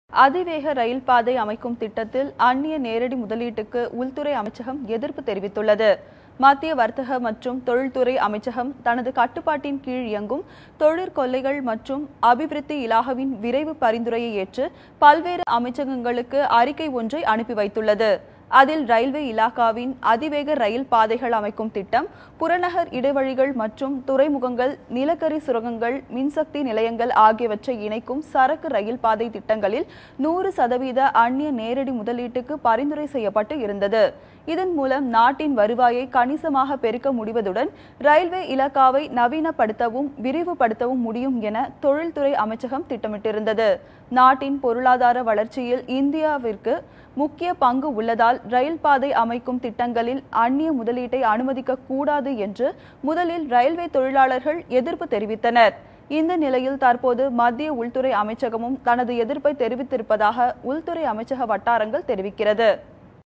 அதிவேக ரயில் பாதை அமைக்கும் திட்டத்தில் அந்நிய நேரடி முதலீட்டுக்கு உள்துறை அமைச்சகம் எதிர்ப்பு தெரிவித்துள்ளது மத்திய வர்த்தக மற்றும் தொழில்துறை அமைச்சகம் தனது கட்டுப்பாட்டின் கீழ் இயங்கும் தொழிற்கொள்ளைகள் மற்றும் அபிவிருத்தி இலாகாவின் விரைவு பரிந்துரையை ஏற்று பல்வேறு அமைச்சகங்களுக்கு அறிக்கை ஒன்றை அனுப்பி வைத்துள்ளது அதில் ரயில்வே இலாகாவின் அதிவேக ரயில் பாதைகள் அமைக்கும் திட்டம் புறநகர் இடைவழிகள் மற்றும் துறைமுகங்கள் நிலக்கரி சுரங்கங்கள் மின்சக்தி நிலையங்கள் ஆகியவற்றை இணைக்கும் சரக்கு ரயில் பாதை திட்டங்களில் நூறு சதவீத அந்நிய நேரடி முதலீட்டுக்கு பரிந்துரை செய்யப்பட்டு இருந்தது இதன் மூலம் நாட்டின் வருவாயை கணிசமாக பெருக்க முடிவதுடன் ரயில்வே இலாக்காவை நவீனப்படுத்தவும் விரிவுபடுத்தவும் முடியும் என தொழில்துறை அமைச்சகம் திட்டமிட்டிருந்தது நாட்டின் பொருளாதார வளர்ச்சியில் இந்தியாவிற்கு முக்கிய பங்கு உள்ளதால் ரயில் பாதை அமைக்கும் திட்டங்களில் அந்நிய முதலீட்டை அனுமதிக்க கூடாது என்று முதலில் ரயில்வே தொழிலாளர்கள் எதிர்ப்பு தெரிவித்தனர் இந்த நிலையில் தற்போது மத்திய உள்துறை அமைச்சகமும் தனது எதிர்ப்பை தெரிவித்திருப்பதாக உள்துறை அமைச்சக வட்டாரங்கள் தெரிவிக்கிறது